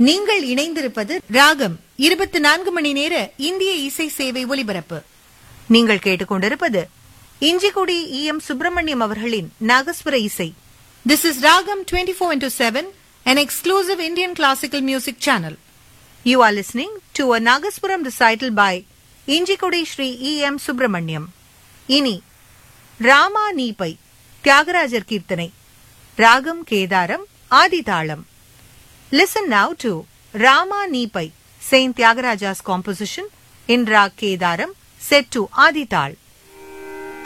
நீங்கள் இணைந்திருப்பது ராகம் இருபத்தி நான்கு மணி நேர இந்திய இசை சேவை ஒலிபரப்பு நீங்கள் கேட்டுக்கொண்டிருப்பது இஞ்சிக்குடி இ எம் சுப்பிரமணியம் அவர்களின் நாகஸ்வர இசை this is Raagam twenty four into seven an exclusive Indian classical music channel. You are listening to a Nagaspuram recital by Injikudi Sri E. M. Subramaniam. இனி ராமா நீபை தியாகராஜர் கீர்த்தனை ராகம் Kedaram ஆதிதாளம் Listen now to Rama Nipai, Saint Tyagaraja's composition in Rag Kedaram, set to Adital.